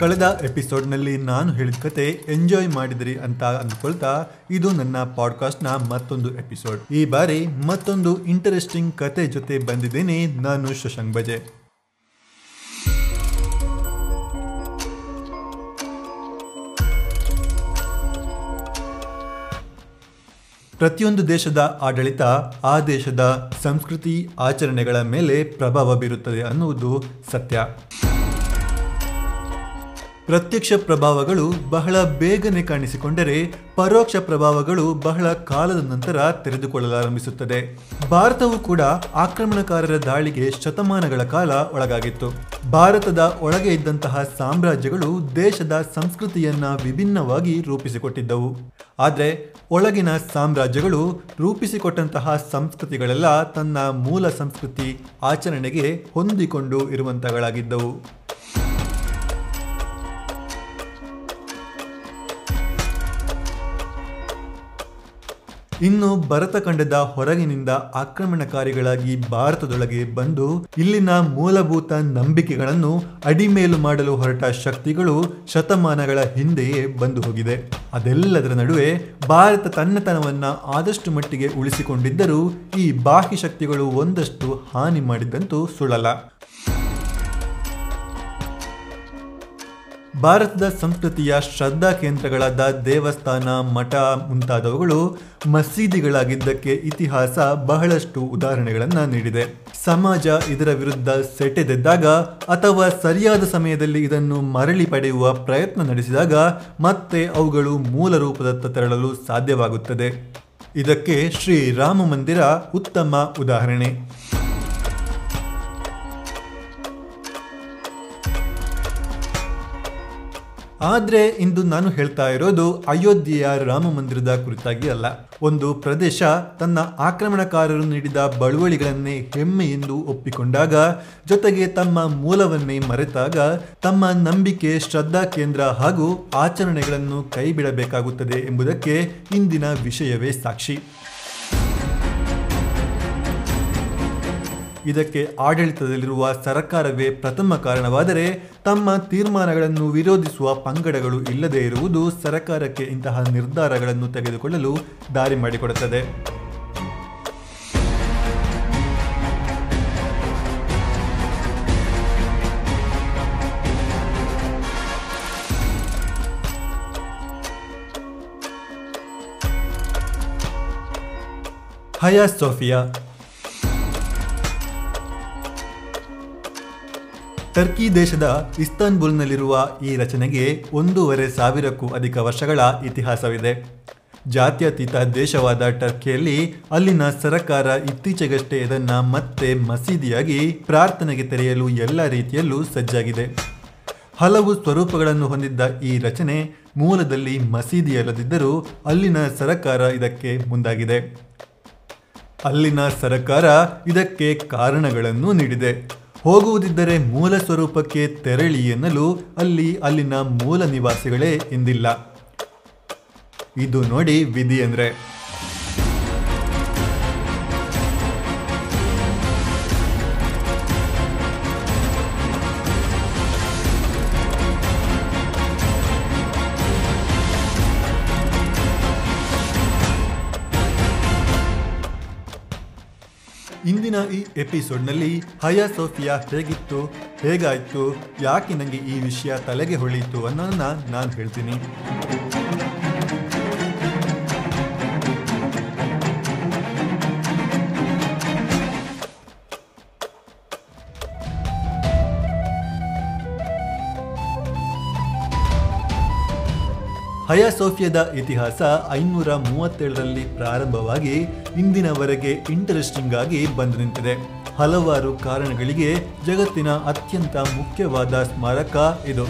ಕಳೆದ ಎಪಿಸೋಡ್ನಲ್ಲಿ ನಾನು ಹೇಳಿದ ಕತೆ ಎಂಜಾಯ್ ಮಾಡಿದ್ರಿ ಅಂತ ಅಂದ್ಕೊಳ್ತಾ ಇದು ನನ್ನ ಪಾಡ್ಕಾಸ್ಟ್ನ ಮತ್ತೊಂದು ಎಪಿಸೋಡ್ ಈ ಬಾರಿ ಮತ್ತೊಂದು ಇಂಟರೆಸ್ಟಿಂಗ್ ಕತೆ ಜೊತೆ ಬಂದಿದ್ದೀನಿ ನಾನು ಶಶಾಂಕ್ ಬಜೆ ಪ್ರತಿಯೊಂದು ದೇಶದ ಆಡಳಿತ ಆ ದೇಶದ ಸಂಸ್ಕೃತಿ ಆಚರಣೆಗಳ ಮೇಲೆ ಪ್ರಭಾವ ಬೀರುತ್ತದೆ ಅನ್ನುವುದು ಸತ್ಯ ಪ್ರತ್ಯಕ್ಷ ಪ್ರಭಾವಗಳು ಬಹಳ ಬೇಗನೆ ಕಾಣಿಸಿಕೊಂಡರೆ ಪರೋಕ್ಷ ಪ್ರಭಾವಗಳು ಬಹಳ ಕಾಲದ ನಂತರ ತೆರೆದುಕೊಳ್ಳಲಾರಂಭಿಸುತ್ತದೆ ಭಾರತವು ಕೂಡ ಆಕ್ರಮಣಕಾರರ ದಾಳಿಗೆ ಶತಮಾನಗಳ ಕಾಲ ಒಳಗಾಗಿತ್ತು ಭಾರತದ ಒಳಗೆ ಇದ್ದಂತಹ ಸಾಮ್ರಾಜ್ಯಗಳು ದೇಶದ ಸಂಸ್ಕೃತಿಯನ್ನ ವಿಭಿನ್ನವಾಗಿ ರೂಪಿಸಿಕೊಟ್ಟಿದ್ದವು ಆದರೆ ಒಳಗಿನ ಸಾಮ್ರಾಜ್ಯಗಳು ರೂಪಿಸಿಕೊಟ್ಟಂತಹ ಸಂಸ್ಕೃತಿಗಳೆಲ್ಲ ತನ್ನ ಮೂಲ ಸಂಸ್ಕೃತಿ ಆಚರಣೆಗೆ ಹೊಂದಿಕೊಂಡು ಇರುವಂತಗಳಾಗಿದ್ದವು ಇನ್ನು ಭರತಖಂಡದ ಹೊರಗಿನಿಂದ ಆಕ್ರಮಣಕಾರಿಗಳಾಗಿ ಭಾರತದೊಳಗೆ ಬಂದು ಇಲ್ಲಿನ ಮೂಲಭೂತ ನಂಬಿಕೆಗಳನ್ನು ಅಡಿಮೇಲು ಮಾಡಲು ಹೊರಟ ಶಕ್ತಿಗಳು ಶತಮಾನಗಳ ಹಿಂದೆಯೇ ಬಂದು ಹೋಗಿದೆ ಅದೆಲ್ಲದರ ನಡುವೆ ಭಾರತ ತನ್ನತನವನ್ನ ಆದಷ್ಟು ಮಟ್ಟಿಗೆ ಉಳಿಸಿಕೊಂಡಿದ್ದರೂ ಈ ಬಾಹ್ಯ ಶಕ್ತಿಗಳು ಒಂದಷ್ಟು ಹಾನಿ ಮಾಡಿದ್ದಂತೂ ಸುಳ್ಳಲ್ಲ ಭಾರತದ ಸಂಸ್ಕೃತಿಯ ಶ್ರದ್ಧಾ ಕೇಂದ್ರಗಳಾದ ದೇವಸ್ಥಾನ ಮಠ ಮುಂತಾದವುಗಳು ಮಸೀದಿಗಳಾಗಿದ್ದಕ್ಕೆ ಇತಿಹಾಸ ಬಹಳಷ್ಟು ಉದಾಹರಣೆಗಳನ್ನು ನೀಡಿದೆ ಸಮಾಜ ಇದರ ವಿರುದ್ಧ ಸೆಟೆದೆದ್ದಾಗ ಅಥವಾ ಸರಿಯಾದ ಸಮಯದಲ್ಲಿ ಇದನ್ನು ಮರಳಿ ಪಡೆಯುವ ಪ್ರಯತ್ನ ನಡೆಸಿದಾಗ ಮತ್ತೆ ಅವುಗಳು ಮೂಲ ರೂಪದತ್ತ ತೆರಳಲು ಸಾಧ್ಯವಾಗುತ್ತದೆ ಇದಕ್ಕೆ ಶ್ರೀ ರಾಮ ಮಂದಿರ ಉತ್ತಮ ಉದಾಹರಣೆ ಆದ್ರೆ ಇಂದು ನಾನು ಹೇಳ್ತಾ ಇರೋದು ಅಯೋಧ್ಯೆಯ ರಾಮ ಮಂದಿರದ ಕುರಿತಾಗಿ ಅಲ್ಲ ಒಂದು ಪ್ರದೇಶ ತನ್ನ ಆಕ್ರಮಣಕಾರರು ನೀಡಿದ ಬಳುವಳಿಗಳನ್ನೇ ಹೆಮ್ಮೆ ಎಂದು ಒಪ್ಪಿಕೊಂಡಾಗ ಜೊತೆಗೆ ತಮ್ಮ ಮೂಲವನ್ನೇ ಮರೆತಾಗ ತಮ್ಮ ನಂಬಿಕೆ ಶ್ರದ್ಧಾ ಕೇಂದ್ರ ಹಾಗೂ ಆಚರಣೆಗಳನ್ನು ಕೈಬಿಡಬೇಕಾಗುತ್ತದೆ ಎಂಬುದಕ್ಕೆ ಇಂದಿನ ವಿಷಯವೇ ಸಾಕ್ಷಿ ಇದಕ್ಕೆ ಆಡಳಿತದಲ್ಲಿರುವ ಸರ್ಕಾರವೇ ಪ್ರಥಮ ಕಾರಣವಾದರೆ ತಮ್ಮ ತೀರ್ಮಾನಗಳನ್ನು ವಿರೋಧಿಸುವ ಪಂಗಡಗಳು ಇಲ್ಲದೇ ಇರುವುದು ಸರ್ಕಾರಕ್ಕೆ ಇಂತಹ ನಿರ್ಧಾರಗಳನ್ನು ತೆಗೆದುಕೊಳ್ಳಲು ದಾರಿ ಮಾಡಿಕೊಡುತ್ತದೆ ಹಯಾ ಸೋಫಿಯಾ ಟರ್ಕಿ ದೇಶದ ಇಸ್ತಾನ್ಬುಲ್ನಲ್ಲಿರುವ ಈ ರಚನೆಗೆ ಒಂದೂವರೆ ಸಾವಿರಕ್ಕೂ ಅಧಿಕ ವರ್ಷಗಳ ಇತಿಹಾಸವಿದೆ ಜಾತ್ಯತೀತ ದೇಶವಾದ ಟರ್ಕಿಯಲ್ಲಿ ಅಲ್ಲಿನ ಸರಕಾರ ಇತ್ತೀಚೆಗಷ್ಟೇ ಇದನ್ನ ಮತ್ತೆ ಮಸೀದಿಯಾಗಿ ಪ್ರಾರ್ಥನೆಗೆ ತೆರೆಯಲು ಎಲ್ಲ ರೀತಿಯಲ್ಲೂ ಸಜ್ಜಾಗಿದೆ ಹಲವು ಸ್ವರೂಪಗಳನ್ನು ಹೊಂದಿದ್ದ ಈ ರಚನೆ ಮೂಲದಲ್ಲಿ ಮಸೀದಿಯಲ್ಲದಿದ್ದರೂ ಅಲ್ಲಿನ ಸರಕಾರ ಇದಕ್ಕೆ ಮುಂದಾಗಿದೆ ಅಲ್ಲಿನ ಸರಕಾರ ಇದಕ್ಕೆ ಕಾರಣಗಳನ್ನು ನೀಡಿದೆ ಹೋಗುವುದಿದ್ದರೆ ಮೂಲ ಸ್ವರೂಪಕ್ಕೆ ತೆರಳಿ ಎನ್ನಲು ಅಲ್ಲಿ ಅಲ್ಲಿನ ಮೂಲ ನಿವಾಸಿಗಳೇ ಎಂದಿಲ್ಲ ಇದು ನೋಡಿ ವಿಧಿ ಅಂದ್ರೆ ಇಂದಿನ ಈ ಎಪಿಸೋಡ್ನಲ್ಲಿ ಹಯಾ ಸೋಫಿಯಾ ಹೇಗಿತ್ತು ಹೇಗಾಯ್ತು ಯಾಕೆ ನನಗೆ ಈ ವಿಷಯ ತಲೆಗೆ ಹೊಳೀತು ಅನ್ನೋದನ್ನ ನಾನು ಹೇಳ್ತೀನಿ ಹಯಾ ಸೋಫಿಯಾದ ಇತಿಹಾಸ ಐನೂರ ಮೂವತ್ತೇಳರಲ್ಲಿ ಪ್ರಾರಂಭವಾಗಿ ಇಂದಿನವರೆಗೆ ಇಂಟರೆಸ್ಟಿಂಗ್ ಆಗಿ ಬಂದು ನಿಂತಿದೆ ಹಲವಾರು ಕಾರಣಗಳಿಗೆ ಜಗತ್ತಿನ ಅತ್ಯಂತ ಮುಖ್ಯವಾದ ಸ್ಮಾರಕ ಇದು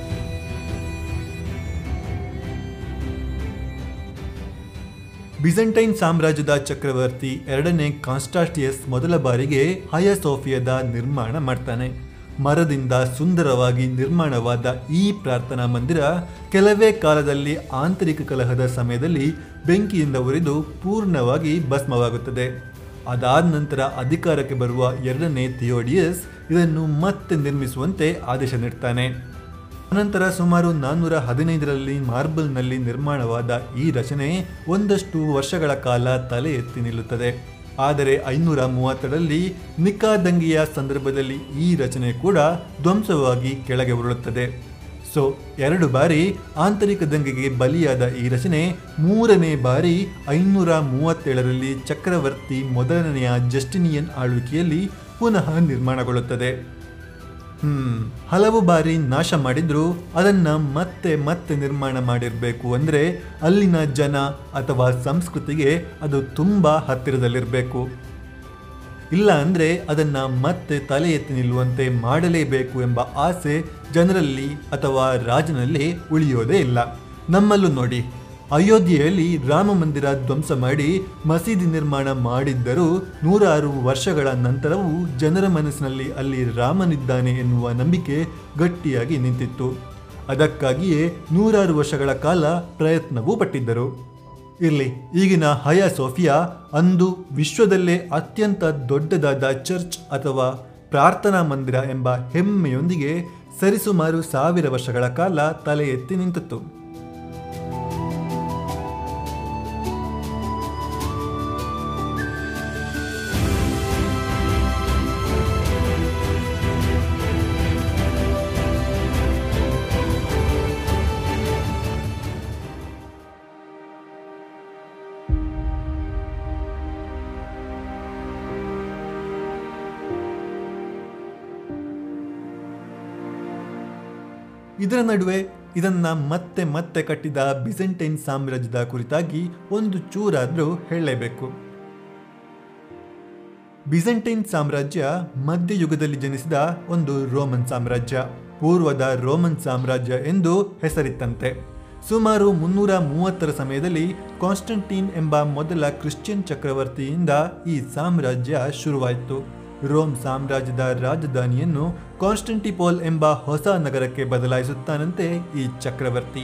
ಬಿಸೆಂಟೈನ್ ಸಾಮ್ರಾಜ್ಯದ ಚಕ್ರವರ್ತಿ ಎರಡನೇ ಕಾನ್ಸ್ಟಾಟಿಯಸ್ ಮೊದಲ ಬಾರಿಗೆ ಹಯಾ ಸೋಫಿಯಾದ ನಿರ್ಮಾಣ ಮಾಡ್ತಾನೆ ಮರದಿಂದ ಸುಂದರವಾಗಿ ನಿರ್ಮಾಣವಾದ ಈ ಪ್ರಾರ್ಥನಾ ಮಂದಿರ ಕೆಲವೇ ಕಾಲದಲ್ಲಿ ಆಂತರಿಕ ಕಲಹದ ಸಮಯದಲ್ಲಿ ಬೆಂಕಿಯಿಂದ ಉರಿದು ಪೂರ್ಣವಾಗಿ ಭಸ್ಮವಾಗುತ್ತದೆ ಅದಾದ ನಂತರ ಅಧಿಕಾರಕ್ಕೆ ಬರುವ ಎರಡನೇ ಥಿಯೋಡಿಯಸ್ ಇದನ್ನು ಮತ್ತೆ ನಿರ್ಮಿಸುವಂತೆ ಆದೇಶ ನೀಡ್ತಾನೆ ಅನಂತರ ಸುಮಾರು ನಾನ್ನೂರ ಹದಿನೈದರಲ್ಲಿ ಮಾರ್ಬಲ್ನಲ್ಲಿ ನಿರ್ಮಾಣವಾದ ಈ ರಚನೆ ಒಂದಷ್ಟು ವರ್ಷಗಳ ಕಾಲ ತಲೆ ಎತ್ತಿ ನಿಲ್ಲುತ್ತದೆ ಆದರೆ ಐನೂರ ಮೂವತ್ತರಲ್ಲಿ ನಿಕಾ ದಂಗೆಯ ಸಂದರ್ಭದಲ್ಲಿ ಈ ರಚನೆ ಕೂಡ ಧ್ವಂಸವಾಗಿ ಕೆಳಗೆ ಉರುಳುತ್ತದೆ ಸೊ ಎರಡು ಬಾರಿ ಆಂತರಿಕ ದಂಗೆಗೆ ಬಲಿಯಾದ ಈ ರಚನೆ ಮೂರನೇ ಬಾರಿ ಐನೂರ ಮೂವತ್ತೇಳರಲ್ಲಿ ಚಕ್ರವರ್ತಿ ಮೊದಲನೆಯ ಜಸ್ಟಿನಿಯನ್ ಆಳ್ವಿಕೆಯಲ್ಲಿ ಪುನಃ ನಿರ್ಮಾಣಗೊಳ್ಳುತ್ತದೆ ಹ್ಮ್ ಹಲವು ಬಾರಿ ನಾಶ ಮಾಡಿದ್ರು ಅದನ್ನ ಮತ್ತೆ ಮತ್ತೆ ನಿರ್ಮಾಣ ಮಾಡಿರಬೇಕು ಅಂದ್ರೆ ಅಲ್ಲಿನ ಜನ ಅಥವಾ ಸಂಸ್ಕೃತಿಗೆ ಅದು ತುಂಬಾ ಹತ್ತಿರದಲ್ಲಿರಬೇಕು ಇಲ್ಲ ಅಂದ್ರೆ ಅದನ್ನ ಮತ್ತೆ ತಲೆ ಎತ್ತಿ ನಿಲ್ಲುವಂತೆ ಮಾಡಲೇಬೇಕು ಎಂಬ ಆಸೆ ಜನರಲ್ಲಿ ಅಥವಾ ರಾಜನಲ್ಲಿ ಉಳಿಯೋದೇ ಇಲ್ಲ ನಮ್ಮಲ್ಲೂ ನೋಡಿ ಅಯೋಧ್ಯೆಯಲ್ಲಿ ರಾಮ ಮಂದಿರ ಧ್ವಂಸ ಮಾಡಿ ಮಸೀದಿ ನಿರ್ಮಾಣ ಮಾಡಿದ್ದರೂ ನೂರಾರು ವರ್ಷಗಳ ನಂತರವೂ ಜನರ ಮನಸ್ಸಿನಲ್ಲಿ ಅಲ್ಲಿ ರಾಮನಿದ್ದಾನೆ ಎನ್ನುವ ನಂಬಿಕೆ ಗಟ್ಟಿಯಾಗಿ ನಿಂತಿತ್ತು ಅದಕ್ಕಾಗಿಯೇ ನೂರಾರು ವರ್ಷಗಳ ಕಾಲ ಪ್ರಯತ್ನವೂ ಪಟ್ಟಿದ್ದರು ಇರಲಿ ಈಗಿನ ಹಯಾ ಸೋಫಿಯಾ ಅಂದು ವಿಶ್ವದಲ್ಲೇ ಅತ್ಯಂತ ದೊಡ್ಡದಾದ ಚರ್ಚ್ ಅಥವಾ ಪ್ರಾರ್ಥನಾ ಮಂದಿರ ಎಂಬ ಹೆಮ್ಮೆಯೊಂದಿಗೆ ಸರಿಸುಮಾರು ಸಾವಿರ ವರ್ಷಗಳ ಕಾಲ ತಲೆ ಎತ್ತಿ ನಿಂತಿತ್ತು ಇದರ ನಡುವೆ ಇದನ್ನ ಮತ್ತೆ ಮತ್ತೆ ಕಟ್ಟಿದ ಬಿಸೆಂಟೈನ್ ಸಾಮ್ರಾಜ್ಯದ ಕುರಿತಾಗಿ ಒಂದು ಚೂರಾದ್ರೂ ಹೇಳಲೇಬೇಕು ಬಿಸೆಂಟೈನ್ ಸಾಮ್ರಾಜ್ಯ ಮಧ್ಯಯುಗದಲ್ಲಿ ಜನಿಸಿದ ಒಂದು ರೋಮನ್ ಸಾಮ್ರಾಜ್ಯ ಪೂರ್ವದ ರೋಮನ್ ಸಾಮ್ರಾಜ್ಯ ಎಂದು ಹೆಸರಿತ್ತಂತೆ ಸುಮಾರು ಮುನ್ನೂರ ಮೂವತ್ತರ ಸಮಯದಲ್ಲಿ ಕಾನ್ಸ್ಟಂಟೀನ್ ಎಂಬ ಮೊದಲ ಕ್ರಿಶ್ಚಿಯನ್ ಚಕ್ರವರ್ತಿಯಿಂದ ಈ ಸಾಮ್ರಾಜ್ಯ ಶುರುವಾಯಿತು ರೋಮ್ ಸಾಮ್ರಾಜ್ಯದ ರಾಜಧಾನಿಯನ್ನು ಕಾನ್ಸ್ಟಂಟಿಪೋಲ್ ಎಂಬ ಹೊಸ ನಗರಕ್ಕೆ ಬದಲಾಯಿಸುತ್ತಾನಂತೆ ಈ ಚಕ್ರವರ್ತಿ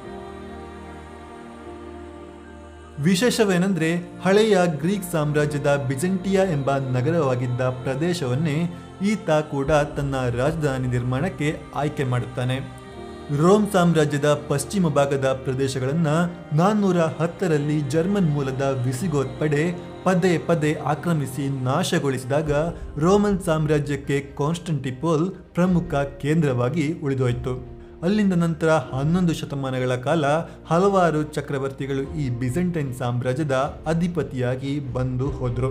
ವಿಶೇಷವೇನೆಂದ್ರೆ ಹಳೆಯ ಗ್ರೀಕ್ ಸಾಮ್ರಾಜ್ಯದ ಬಿಜೆಂಟಿಯಾ ಎಂಬ ನಗರವಾಗಿದ್ದ ಪ್ರದೇಶವನ್ನೇ ಈತ ಕೂಡ ತನ್ನ ರಾಜಧಾನಿ ನಿರ್ಮಾಣಕ್ಕೆ ಆಯ್ಕೆ ಮಾಡುತ್ತಾನೆ ರೋಮ್ ಸಾಮ್ರಾಜ್ಯದ ಪಶ್ಚಿಮ ಭಾಗದ ಪ್ರದೇಶಗಳನ್ನ ನಾನ್ನೂರ ಹತ್ತರಲ್ಲಿ ಜರ್ಮನ್ ಮೂಲದ ವಿಸಿಗೋತ್ ಪಡೆ ಪದೇ ಪದೇ ಆಕ್ರಮಿಸಿ ನಾಶಗೊಳಿಸಿದಾಗ ರೋಮನ್ ಸಾಮ್ರಾಜ್ಯಕ್ಕೆ ಕಾನ್ಸ್ಟಂಟಿಪೋಲ್ ಪ್ರಮುಖ ಕೇಂದ್ರವಾಗಿ ಉಳಿದೋಯ್ತು ಅಲ್ಲಿಂದ ನಂತರ ಹನ್ನೊಂದು ಶತಮಾನಗಳ ಕಾಲ ಹಲವಾರು ಚಕ್ರವರ್ತಿಗಳು ಈ ಬಿಸೆಂಟೈನ್ ಸಾಮ್ರಾಜ್ಯದ ಅಧಿಪತಿಯಾಗಿ ಬಂದು ಹೋದ್ರು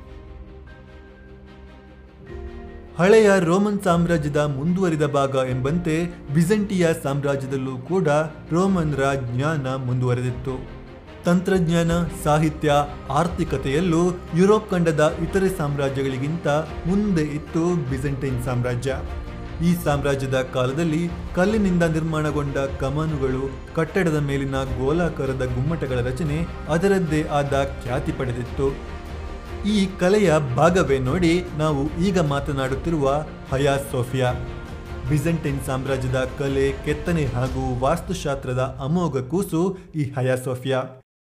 ಹಳೆಯ ರೋಮನ್ ಸಾಮ್ರಾಜ್ಯದ ಮುಂದುವರಿದ ಭಾಗ ಎಂಬಂತೆ ಬಿಸೆಂಟಿಯಾ ಸಾಮ್ರಾಜ್ಯದಲ್ಲೂ ಕೂಡ ರೋಮನ್ರ ಜ್ಞಾನ ಮುಂದುವರೆದಿತ್ತು ತಂತ್ರಜ್ಞಾನ ಸಾಹಿತ್ಯ ಆರ್ಥಿಕತೆಯಲ್ಲೂ ಯುರೋಪ್ ಖಂಡದ ಇತರೆ ಸಾಮ್ರಾಜ್ಯಗಳಿಗಿಂತ ಮುಂದೆ ಇತ್ತು ಬಿಸೆಂಟೈನ್ ಸಾಮ್ರಾಜ್ಯ ಈ ಸಾಮ್ರಾಜ್ಯದ ಕಾಲದಲ್ಲಿ ಕಲ್ಲಿನಿಂದ ನಿರ್ಮಾಣಗೊಂಡ ಕಮಾನುಗಳು ಕಟ್ಟಡದ ಮೇಲಿನ ಗೋಲಾಕಾರದ ಗುಮ್ಮಟಗಳ ರಚನೆ ಅದರದ್ದೇ ಆದ ಖ್ಯಾತಿ ಪಡೆದಿತ್ತು ಈ ಕಲೆಯ ಭಾಗವೇ ನೋಡಿ ನಾವು ಈಗ ಮಾತನಾಡುತ್ತಿರುವ ಹಯಾ ಸೋಫಿಯಾ ಬಿಸೆಂಟೈನ್ ಸಾಮ್ರಾಜ್ಯದ ಕಲೆ ಕೆತ್ತನೆ ಹಾಗೂ ವಾಸ್ತುಶಾಸ್ತ್ರದ ಅಮೋಘ ಕೂಸು ಈ ಹಯಾ ಸೋಫಿಯಾ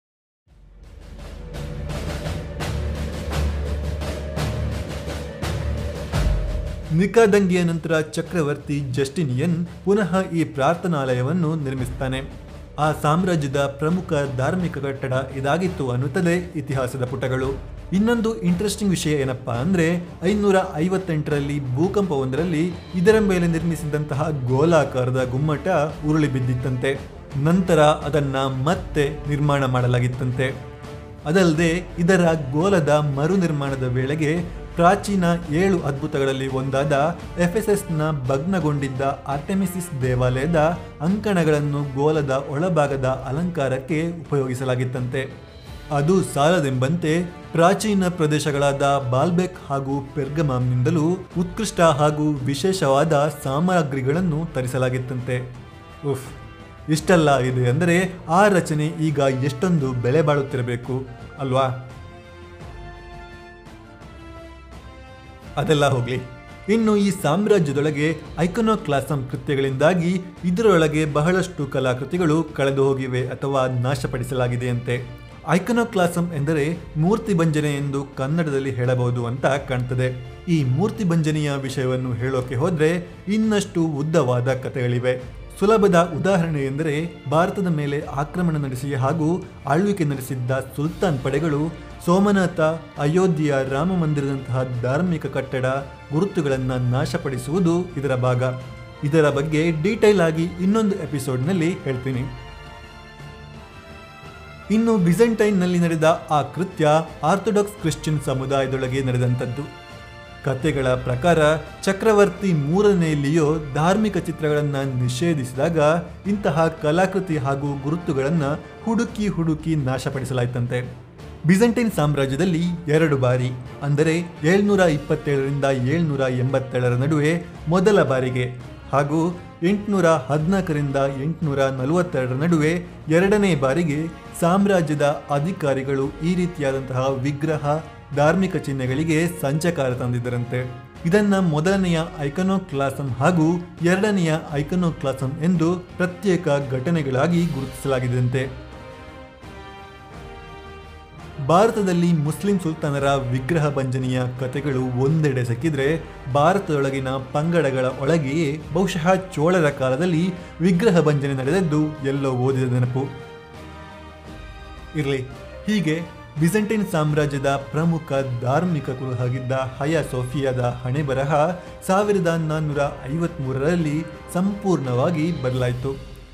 ನಿಕಾದಂಗಿಯ ನಂತರ ಚಕ್ರವರ್ತಿ ಜಸ್ಟಿನಿಯನ್ ಪುನಃ ಈ ಪ್ರಾರ್ಥನಾಲಯವನ್ನು ನಿರ್ಮಿಸ್ತಾನೆ ಆ ಸಾಮ್ರಾಜ್ಯದ ಪ್ರಮುಖ ಧಾರ್ಮಿಕ ಕಟ್ಟಡ ಇದಾಗಿತ್ತು ಅನ್ನುತ್ತದೆ ಇತಿಹಾಸದ ಪುಟಗಳು ಇನ್ನೊಂದು ಇಂಟ್ರೆಸ್ಟಿಂಗ್ ವಿಷಯ ಏನಪ್ಪಾ ಅಂದ್ರೆ ಐನೂರ ಐವತ್ತೆಂಟರಲ್ಲಿ ಭೂಕಂಪವೊಂದರಲ್ಲಿ ಇದರ ಮೇಲೆ ನಿರ್ಮಿಸಿದಂತಹ ಗೋಲಾಕಾರದ ಗುಮ್ಮಟ ಉರುಳಿ ಬಿದ್ದಿತ್ತಂತೆ ನಂತರ ಅದನ್ನ ಮತ್ತೆ ನಿರ್ಮಾಣ ಮಾಡಲಾಗಿತ್ತಂತೆ ಅದಲ್ಲದೆ ಇದರ ಗೋಲದ ಮರು ನಿರ್ಮಾಣದ ವೇಳೆಗೆ ಪ್ರಾಚೀನ ಏಳು ಅದ್ಭುತಗಳಲ್ಲಿ ಒಂದಾದ ಎಫೆಸಸ್ನ ಭಗ್ನಗೊಂಡಿದ್ದ ಆರ್ಟೆಮಿಸಿಸ್ ದೇವಾಲಯದ ಅಂಕಣಗಳನ್ನು ಗೋಲದ ಒಳಭಾಗದ ಅಲಂಕಾರಕ್ಕೆ ಉಪಯೋಗಿಸಲಾಗಿತ್ತಂತೆ ಅದು ಸಾಲದೆಂಬಂತೆ ಪ್ರಾಚೀನ ಪ್ರದೇಶಗಳಾದ ಬಾಲ್ಬೆಕ್ ಹಾಗೂ ಪೆರ್ಗಮಾಮ್ನಿಂದಲೂ ಉತ್ಕೃಷ್ಟ ಹಾಗೂ ವಿಶೇಷವಾದ ಸಾಮಗ್ರಿಗಳನ್ನು ತರಿಸಲಾಗಿತ್ತಂತೆ ಉಫ್ ಇಷ್ಟೆಲ್ಲ ಇದೆ ಅಂದರೆ ಆ ರಚನೆ ಈಗ ಎಷ್ಟೊಂದು ಬೆಲೆ ಬಾಳುತ್ತಿರಬೇಕು ಅಲ್ವಾ ಅದೆಲ್ಲ ಹೋಗ್ಲಿ ಇನ್ನು ಈ ಸಾಮ್ರಾಜ್ಯದೊಳಗೆ ಐಕೊನೋಕ್ಲಾಸಂ ಕೃತ್ಯಗಳಿಂದಾಗಿ ಇದರೊಳಗೆ ಬಹಳಷ್ಟು ಕಲಾಕೃತಿಗಳು ಕಳೆದು ಹೋಗಿವೆ ಅಥವಾ ನಾಶಪಡಿಸಲಾಗಿದೆಯಂತೆ ಐಕೊನೋಕ್ಲಾಸಂ ಎಂದರೆ ಮೂರ್ತಿ ಭಂಜನೆ ಎಂದು ಕನ್ನಡದಲ್ಲಿ ಹೇಳಬಹುದು ಅಂತ ಕಾಣ್ತದೆ ಈ ಮೂರ್ತಿ ಭಂಜನೆಯ ವಿಷಯವನ್ನು ಹೇಳೋಕೆ ಹೋದ್ರೆ ಇನ್ನಷ್ಟು ಉದ್ದವಾದ ಕಥೆಗಳಿವೆ ಸುಲಭದ ಉದಾಹರಣೆ ಎಂದರೆ ಭಾರತದ ಮೇಲೆ ಆಕ್ರಮಣ ನಡೆಸಿ ಹಾಗೂ ಆಳ್ವಿಕೆ ನಡೆಸಿದ್ದ ಸುಲ್ತಾನ್ ಪಡೆಗಳು ಸೋಮನಾಥ ಅಯೋಧ್ಯೆಯ ರಾಮ ಮಂದಿರದಂತಹ ಧಾರ್ಮಿಕ ಕಟ್ಟಡ ಗುರುತುಗಳನ್ನು ನಾಶಪಡಿಸುವುದು ಇದರ ಭಾಗ ಇದರ ಬಗ್ಗೆ ಡೀಟೈಲ್ ಆಗಿ ಇನ್ನೊಂದು ಎಪಿಸೋಡ್ನಲ್ಲಿ ಹೇಳ್ತೀನಿ ಇನ್ನು ಬಿಸೆಂಟೈನ್ನಲ್ಲಿ ನಡೆದ ಆ ಕೃತ್ಯ ಆರ್ಥೋಡಾಕ್ಸ್ ಕ್ರಿಶ್ಚಿಯನ್ ಸಮುದಾಯದೊಳಗೆ ನಡೆದಂಥದ್ದು ಕಥೆಗಳ ಪ್ರಕಾರ ಚಕ್ರವರ್ತಿ ಮೂರನೇ ಲಿಯೋ ಧಾರ್ಮಿಕ ಚಿತ್ರಗಳನ್ನು ನಿಷೇಧಿಸಿದಾಗ ಇಂತಹ ಕಲಾಕೃತಿ ಹಾಗೂ ಗುರುತುಗಳನ್ನು ಹುಡುಕಿ ಹುಡುಕಿ ನಾಶಪಡಿಸಲಾಯ್ತಂತೆ ಬಿಸೆಂಟೈನ್ ಸಾಮ್ರಾಜ್ಯದಲ್ಲಿ ಎರಡು ಬಾರಿ ಅಂದರೆ ಏಳ್ನೂರ ಇಪ್ಪತ್ತೇಳರಿಂದ ಏಳ್ನೂರ ಎಂಬತ್ತೇಳರ ನಡುವೆ ಮೊದಲ ಬಾರಿಗೆ ಹಾಗೂ ಎಂಟುನೂರ ಹದಿನಾಲ್ಕರಿಂದ ಎಂಟುನೂರ ನಲವತ್ತೆರಡರ ನಡುವೆ ಎರಡನೇ ಬಾರಿಗೆ ಸಾಮ್ರಾಜ್ಯದ ಅಧಿಕಾರಿಗಳು ಈ ರೀತಿಯಾದಂತಹ ವಿಗ್ರಹ ಧಾರ್ಮಿಕ ಚಿಹ್ನೆಗಳಿಗೆ ಸಂಚಕಾರ ತಂದಿದ್ದರಂತೆ ಇದನ್ನ ಮೊದಲನೆಯ ಐಕನೋಕ್ಲಾಸಂ ಹಾಗೂ ಎರಡನೆಯ ಐಕನೋಕ್ಲಾಸಂ ಎಂದು ಪ್ರತ್ಯೇಕ ಘಟನೆಗಳಾಗಿ ಗುರುತಿಸಲಾಗಿದೆಯಂತೆ ಭಾರತದಲ್ಲಿ ಮುಸ್ಲಿಂ ಸುಲ್ತಾನರ ವಿಗ್ರಹ ಭಂಜನೆಯ ಕಥೆಗಳು ಒಂದೆಡೆ ಸಿಕ್ಕಿದ್ರೆ ಭಾರತದೊಳಗಿನ ಪಂಗಡಗಳ ಒಳಗೆಯೇ ಬಹುಶಃ ಚೋಳರ ಕಾಲದಲ್ಲಿ ವಿಗ್ರಹ ಭಂಜನೆ ನಡೆದದ್ದು ಎಲ್ಲೋ ಓದಿದ ನೆನಪು ಇರಲಿ ಹೀಗೆ ಬಿಸೆಂಟೈನ್ ಸಾಮ್ರಾಜ್ಯದ ಪ್ರಮುಖ ಧಾರ್ಮಿಕ ಕುರುಹಾಗಿದ್ದ ಹಯಾ ಸೋಫಿಯಾದ ಹಣೆ ಬರಹ ಸಾವಿರದ ನಾನ್ನೂರ ಐವತ್ಮೂರರಲ್ಲಿ ಸಂಪೂರ್ಣವಾಗಿ ಬದಲಾಯಿತು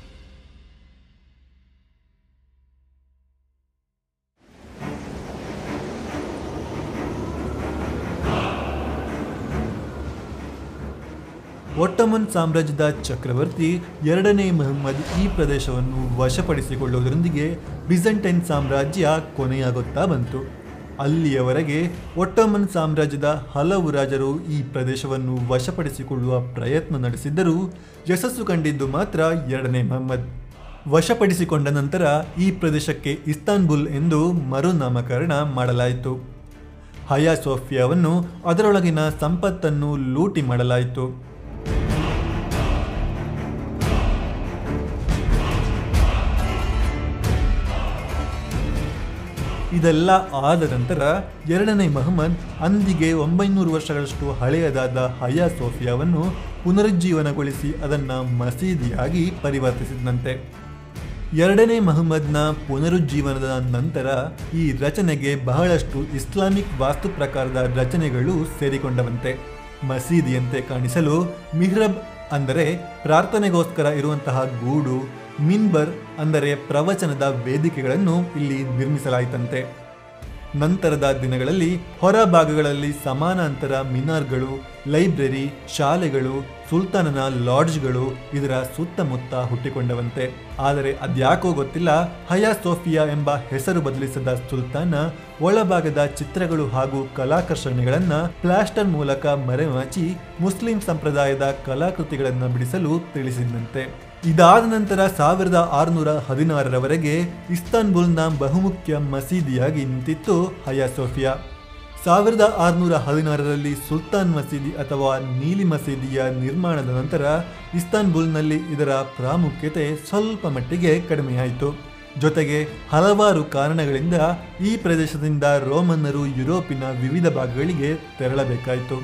ಒಟ್ಟಮನ್ ಸಾಮ್ರಾಜ್ಯದ ಚಕ್ರವರ್ತಿ ಎರಡನೇ ಮಹಮ್ಮದ್ ಈ ಪ್ರದೇಶವನ್ನು ವಶಪಡಿಸಿಕೊಳ್ಳುವುದರೊಂದಿಗೆ ಬಿಸೆಂಟೈನ್ ಸಾಮ್ರಾಜ್ಯ ಕೊನೆಯಾಗುತ್ತಾ ಬಂತು ಅಲ್ಲಿಯವರೆಗೆ ಒಟ್ಟಮನ್ ಸಾಮ್ರಾಜ್ಯದ ಹಲವು ರಾಜರು ಈ ಪ್ರದೇಶವನ್ನು ವಶಪಡಿಸಿಕೊಳ್ಳುವ ಪ್ರಯತ್ನ ನಡೆಸಿದ್ದರೂ ಯಶಸ್ಸು ಕಂಡಿದ್ದು ಮಾತ್ರ ಎರಡನೇ ಮಹಮ್ಮದ್ ವಶಪಡಿಸಿಕೊಂಡ ನಂತರ ಈ ಪ್ರದೇಶಕ್ಕೆ ಇಸ್ತಾನ್ಬುಲ್ ಎಂದು ಮರುನಾಮಕರಣ ಮಾಡಲಾಯಿತು ಹಯಾ ಸೋಫಿಯಾವನ್ನು ಅದರೊಳಗಿನ ಸಂಪತ್ತನ್ನು ಲೂಟಿ ಮಾಡಲಾಯಿತು ಇದೆಲ್ಲ ಆದ ನಂತರ ಎರಡನೇ ಮಹಮ್ಮದ್ ಅಂದಿಗೆ ಒಂಬೈನೂರು ವರ್ಷಗಳಷ್ಟು ಹಳೆಯದಾದ ಹಯಾ ಸೋಫಿಯಾವನ್ನು ಪುನರುಜ್ಜೀವನಗೊಳಿಸಿ ಅದನ್ನು ಮಸೀದಿಯಾಗಿ ಪರಿವರ್ತಿಸಿದಂತೆ ಎರಡನೇ ಮಹಮ್ಮದ್ನ ಪುನರುಜ್ಜೀವನದ ನಂತರ ಈ ರಚನೆಗೆ ಬಹಳಷ್ಟು ಇಸ್ಲಾಮಿಕ್ ವಾಸ್ತು ಪ್ರಕಾರದ ರಚನೆಗಳು ಸೇರಿಕೊಂಡವಂತೆ ಮಸೀದಿಯಂತೆ ಕಾಣಿಸಲು ಮಿಹ್ರಬ್ ಅಂದರೆ ಪ್ರಾರ್ಥನೆಗೋಸ್ಕರ ಇರುವಂತಹ ಗೂಡು ಮಿನ್ಬರ್ ಅಂದರೆ ಪ್ರವಚನದ ವೇದಿಕೆಗಳನ್ನು ಇಲ್ಲಿ ನಿರ್ಮಿಸಲಾಯಿತಂತೆ ನಂತರದ ದಿನಗಳಲ್ಲಿ ಹೊರ ಭಾಗಗಳಲ್ಲಿ ಸಮಾನಾಂತರ ಮಿನಾರ್ಗಳು ಲೈಬ್ರರಿ ಶಾಲೆಗಳು ಸುಲ್ತಾನನ ಲಾಡ್ಜ್ಗಳು ಇದರ ಸುತ್ತಮುತ್ತ ಹುಟ್ಟಿಕೊಂಡವಂತೆ ಆದರೆ ಅದ್ಯಾಕೋ ಗೊತ್ತಿಲ್ಲ ಹಯಾ ಸೋಫಿಯಾ ಎಂಬ ಹೆಸರು ಬದಲಿಸಿದ ಸುಲ್ತಾನ ಒಳಭಾಗದ ಚಿತ್ರಗಳು ಹಾಗೂ ಕಲಾಕರ್ಷಣೆಗಳನ್ನು ಪ್ಲಾಸ್ಟರ್ ಮೂಲಕ ಮರೆಮಾಚಿ ಮುಸ್ಲಿಂ ಸಂಪ್ರದಾಯದ ಕಲಾಕೃತಿಗಳನ್ನು ಬಿಡಿಸಲು ತಿಳಿಸಿದಂತೆ ಇದಾದ ನಂತರ ಸಾವಿರದ ಆರುನೂರ ಹದಿನಾರರವರೆಗೆ ಇಸ್ತಾನ್ಬುಲ್ನ ಬಹುಮುಖ್ಯ ಮಸೀದಿಯಾಗಿ ನಿಂತಿತ್ತು ಹಯಾ ಸೋಫಿಯಾ ಸಾವಿರದ ಆರುನೂರ ಹದಿನಾರರಲ್ಲಿ ಸುಲ್ತಾನ್ ಮಸೀದಿ ಅಥವಾ ನೀಲಿ ಮಸೀದಿಯ ನಿರ್ಮಾಣದ ನಂತರ ಇಸ್ತಾನ್ಬುಲ್ನಲ್ಲಿ ಇದರ ಪ್ರಾಮುಖ್ಯತೆ ಸ್ವಲ್ಪ ಮಟ್ಟಿಗೆ ಕಡಿಮೆಯಾಯಿತು ಜೊತೆಗೆ ಹಲವಾರು ಕಾರಣಗಳಿಂದ ಈ ಪ್ರದೇಶದಿಂದ ರೋಮನ್ನರು ಯುರೋಪಿನ ವಿವಿಧ ಭಾಗಗಳಿಗೆ ತೆರಳಬೇಕಾಯಿತು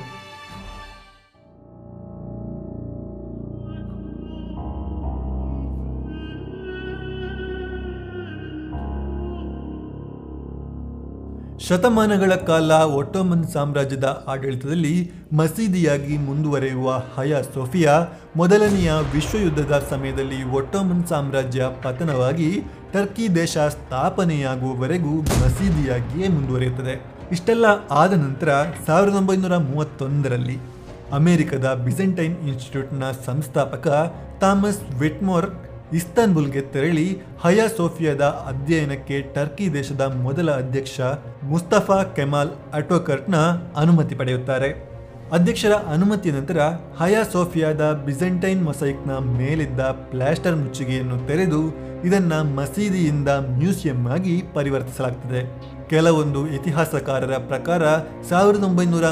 ಶತಮಾನಗಳ ಕಾಲ ಒಟ್ಟೋಮನ್ ಸಾಮ್ರಾಜ್ಯದ ಆಡಳಿತದಲ್ಲಿ ಮಸೀದಿಯಾಗಿ ಮುಂದುವರೆಯುವ ಹಯಾ ಸೋಫಿಯಾ ಮೊದಲನೆಯ ವಿಶ್ವಯುದ್ಧದ ಸಮಯದಲ್ಲಿ ಒಟ್ಟೋಮನ್ ಸಾಮ್ರಾಜ್ಯ ಪತನವಾಗಿ ಟರ್ಕಿ ದೇಶ ಸ್ಥಾಪನೆಯಾಗುವವರೆಗೂ ಮಸೀದಿಯಾಗಿಯೇ ಮುಂದುವರಿಯುತ್ತದೆ ಇಷ್ಟೆಲ್ಲ ಆದ ನಂತರ ಸಾವಿರದ ಒಂಬೈನೂರ ಮೂವತ್ತೊಂದರಲ್ಲಿ ಅಮೆರಿಕದ ಬಿಸೆಂಟೈನ್ ಇನ್ಸ್ಟಿಟ್ಯೂಟ್ನ ಸಂಸ್ಥಾಪಕ ಥಾಮಸ್ ವಿಟ್ಮೋರ್ ಇಸ್ತಾನ್ಬುಲ್ಗೆ ತೆರಳಿ ಹಯಾ ಸೋಫಿಯಾದ ಅಧ್ಯಯನಕ್ಕೆ ಟರ್ಕಿ ದೇಶದ ಮೊದಲ ಅಧ್ಯಕ್ಷ ಮುಸ್ತಫಾ ಕೆಮಾಲ್ ಅಟೋಕರ್ಟ್ನ ಅನುಮತಿ ಪಡೆಯುತ್ತಾರೆ ಅಧ್ಯಕ್ಷರ ಅನುಮತಿಯ ನಂತರ ಹಯಾ ಸೋಫಿಯಾದ ಬಿಸೆಂಟೈನ್ ಮೊಸೈಕ್ನ ಮೇಲಿದ್ದ ಪ್ಲಾಸ್ಟರ್ ಮುಚ್ಚಿಗೆಯನ್ನು ತೆರೆದು ಇದನ್ನ ಮಸೀದಿಯಿಂದ ಮ್ಯೂಸಿಯಂ ಆಗಿ ಪರಿವರ್ತಿಸಲಾಗ್ತದೆ ಕೆಲವೊಂದು ಇತಿಹಾಸಕಾರರ ಪ್ರಕಾರ ಸಾವಿರದ ಒಂಬೈನೂರ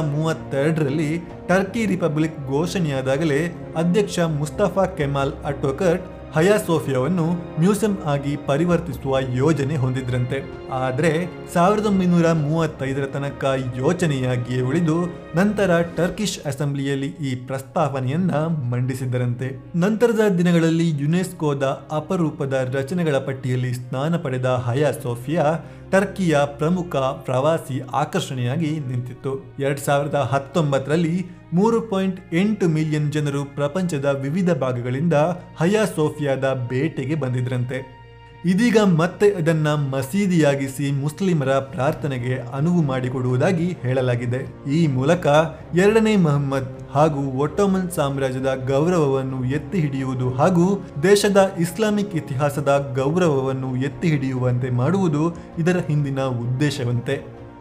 ಮೂವತ್ತೆರಡರಲ್ಲಿ ಟರ್ಕಿ ರಿಪಬ್ಲಿಕ್ ಘೋಷಣೆಯಾದಾಗಲೇ ಅಧ್ಯಕ್ಷ ಮುಸ್ತಫಾ ಕೆಮಾಲ್ ಅಟೋಕರ್ಟ್ ಹಯಾ ಸೋಫಿಯಾವನ್ನು ಮ್ಯೂಸಿಯಂ ಆಗಿ ಪರಿವರ್ತಿಸುವ ಯೋಜನೆ ಹೊಂದಿದ್ರಂತೆ ಆದರೆ ಸಾವಿರದ ಒಂಬೈನೂರ ಮೂವತ್ತೈದರ ತನಕ ಯೋಚನೆಯಾಗಿಯೇ ಉಳಿದು ನಂತರ ಟರ್ಕಿಶ್ ಅಸೆಂಬ್ಲಿಯಲ್ಲಿ ಈ ಪ್ರಸ್ತಾವನೆಯನ್ನ ಮಂಡಿಸಿದ್ದರಂತೆ ನಂತರದ ದಿನಗಳಲ್ಲಿ ಯುನೆಸ್ಕೋದ ಅಪರೂಪದ ರಚನೆಗಳ ಪಟ್ಟಿಯಲ್ಲಿ ಸ್ನಾನ ಪಡೆದ ಹಯಾ ಸೋಫಿಯಾ ಟರ್ಕಿಯ ಪ್ರಮುಖ ಪ್ರವಾಸಿ ಆಕರ್ಷಣೆಯಾಗಿ ನಿಂತಿತ್ತು ಎರಡ್ ಸಾವಿರದ ಹತ್ತೊಂಬತ್ತರಲ್ಲಿ ಮೂರು ಪಾಯಿಂಟ್ ಎಂಟು ಮಿಲಿಯನ್ ಜನರು ಪ್ರಪಂಚದ ವಿವಿಧ ಭಾಗಗಳಿಂದ ಹಯಾ ಸೋಫಿಯಾದ ಬೇಟೆಗೆ ಬಂದಿದ್ರಂತೆ ಇದೀಗ ಮತ್ತೆ ಅದನ್ನ ಮಸೀದಿಯಾಗಿಸಿ ಮುಸ್ಲಿಮರ ಪ್ರಾರ್ಥನೆಗೆ ಅನುವು ಮಾಡಿಕೊಡುವುದಾಗಿ ಹೇಳಲಾಗಿದೆ ಈ ಮೂಲಕ ಎರಡನೇ ಮಹಮ್ಮದ್ ಹಾಗೂ ಒಟ್ಟೋಮನ್ ಸಾಮ್ರಾಜ್ಯದ ಗೌರವವನ್ನು ಎತ್ತಿ ಹಿಡಿಯುವುದು ಹಾಗೂ ದೇಶದ ಇಸ್ಲಾಮಿಕ್ ಇತಿಹಾಸದ ಗೌರವವನ್ನು ಎತ್ತಿ ಹಿಡಿಯುವಂತೆ ಮಾಡುವುದು ಇದರ ಹಿಂದಿನ ಉದ್ದೇಶವಂತೆ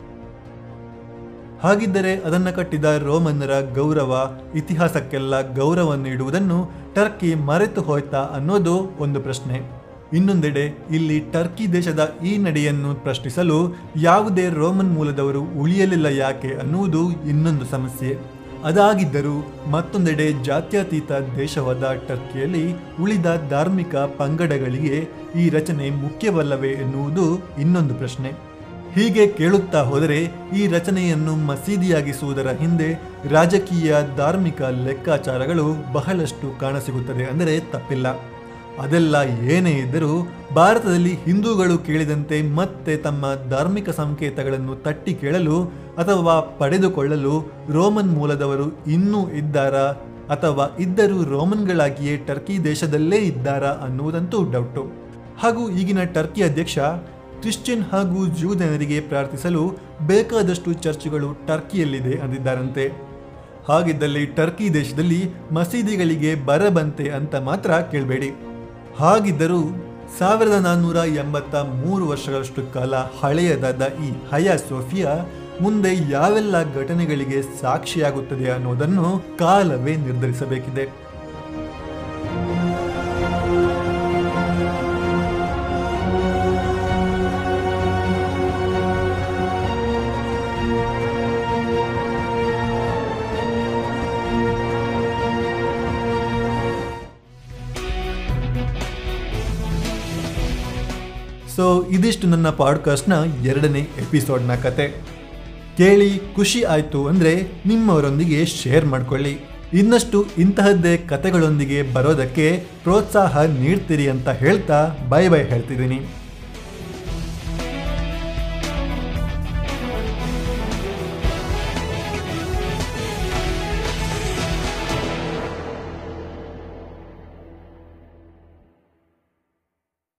ಹಾಗಿದ್ದರೆ ಅದನ್ನು ಕಟ್ಟಿದ ರೋಮನ್ನರ ಗೌರವ ಇತಿಹಾಸಕ್ಕೆಲ್ಲ ಗೌರವ ನೀಡುವುದನ್ನು ಟರ್ಕಿ ಮರೆತು ಹೋಯ್ತಾ ಅನ್ನೋದು ಒಂದು ಪ್ರಶ್ನೆ ಇನ್ನೊಂದೆಡೆ ಇಲ್ಲಿ ಟರ್ಕಿ ದೇಶದ ಈ ನಡೆಯನ್ನು ಪ್ರಶ್ನಿಸಲು ಯಾವುದೇ ರೋಮನ್ ಮೂಲದವರು ಉಳಿಯಲಿಲ್ಲ ಯಾಕೆ ಅನ್ನುವುದು ಇನ್ನೊಂದು ಸಮಸ್ಯೆ ಅದಾಗಿದ್ದರೂ ಮತ್ತೊಂದೆಡೆ ಜಾತ್ಯತೀತ ದೇಶವಾದ ಟರ್ಕಿಯಲ್ಲಿ ಉಳಿದ ಧಾರ್ಮಿಕ ಪಂಗಡಗಳಿಗೆ ಈ ರಚನೆ ಮುಖ್ಯವಲ್ಲವೇ ಎನ್ನುವುದು ಇನ್ನೊಂದು ಪ್ರಶ್ನೆ ಹೀಗೆ ಕೇಳುತ್ತಾ ಹೋದರೆ ಈ ರಚನೆಯನ್ನು ಮಸೀದಿಯಾಗಿಸುವುದರ ಹಿಂದೆ ರಾಜಕೀಯ ಧಾರ್ಮಿಕ ಲೆಕ್ಕಾಚಾರಗಳು ಬಹಳಷ್ಟು ಕಾಣಸಿಗುತ್ತದೆ ಅಂದರೆ ತಪ್ಪಿಲ್ಲ ಅದೆಲ್ಲ ಏನೇ ಇದ್ದರೂ ಭಾರತದಲ್ಲಿ ಹಿಂದೂಗಳು ಕೇಳಿದಂತೆ ಮತ್ತೆ ತಮ್ಮ ಧಾರ್ಮಿಕ ಸಂಕೇತಗಳನ್ನು ತಟ್ಟಿ ಕೇಳಲು ಅಥವಾ ಪಡೆದುಕೊಳ್ಳಲು ರೋಮನ್ ಮೂಲದವರು ಇನ್ನೂ ಇದ್ದಾರಾ ಅಥವಾ ಇದ್ದರೂ ರೋಮನ್ಗಳಾಗಿಯೇ ಟರ್ಕಿ ದೇಶದಲ್ಲೇ ಇದ್ದಾರಾ ಅನ್ನುವುದಂತೂ ಡೌಟು ಹಾಗೂ ಈಗಿನ ಟರ್ಕಿ ಅಧ್ಯಕ್ಷ ಕ್ರಿಶ್ಚಿಯನ್ ಹಾಗೂ ಜೂ ಜನರಿಗೆ ಪ್ರಾರ್ಥಿಸಲು ಬೇಕಾದಷ್ಟು ಚರ್ಚ್ಗಳು ಟರ್ಕಿಯಲ್ಲಿದೆ ಅಂದಿದ್ದಾರಂತೆ ಹಾಗಿದ್ದಲ್ಲಿ ಟರ್ಕಿ ದೇಶದಲ್ಲಿ ಮಸೀದಿಗಳಿಗೆ ಬರಬಂತೆ ಅಂತ ಮಾತ್ರ ಕೇಳಬೇಡಿ ಹಾಗಿದ್ದರೂ ಸಾವಿರದ ನಾನ್ನೂರ ಎಂಬತ್ತ ಮೂರು ವರ್ಷಗಳಷ್ಟು ಕಾಲ ಹಳೆಯದಾದ ಈ ಹಯಾ ಸೋಫಿಯಾ ಮುಂದೆ ಯಾವೆಲ್ಲ ಘಟನೆಗಳಿಗೆ ಸಾಕ್ಷಿಯಾಗುತ್ತದೆ ಅನ್ನೋದನ್ನು ಕಾಲವೇ ನಿರ್ಧರಿಸಬೇಕಿದೆ ಸೊ ಇದಿಷ್ಟು ನನ್ನ ಪಾಡ್ಕಾಸ್ಟ್ನ ಎರಡನೇ ಎಪಿಸೋಡ್ನ ಕತೆ ಕೇಳಿ ಖುಷಿ ಆಯಿತು ಅಂದರೆ ನಿಮ್ಮವರೊಂದಿಗೆ ಶೇರ್ ಮಾಡ್ಕೊಳ್ಳಿ ಇನ್ನಷ್ಟು ಇಂತಹದ್ದೇ ಕತೆಗಳೊಂದಿಗೆ ಬರೋದಕ್ಕೆ ಪ್ರೋತ್ಸಾಹ ನೀಡ್ತೀರಿ ಅಂತ ಹೇಳ್ತಾ ಬೈ ಬೈ ಹೇಳ್ತಿದ್ದೀನಿ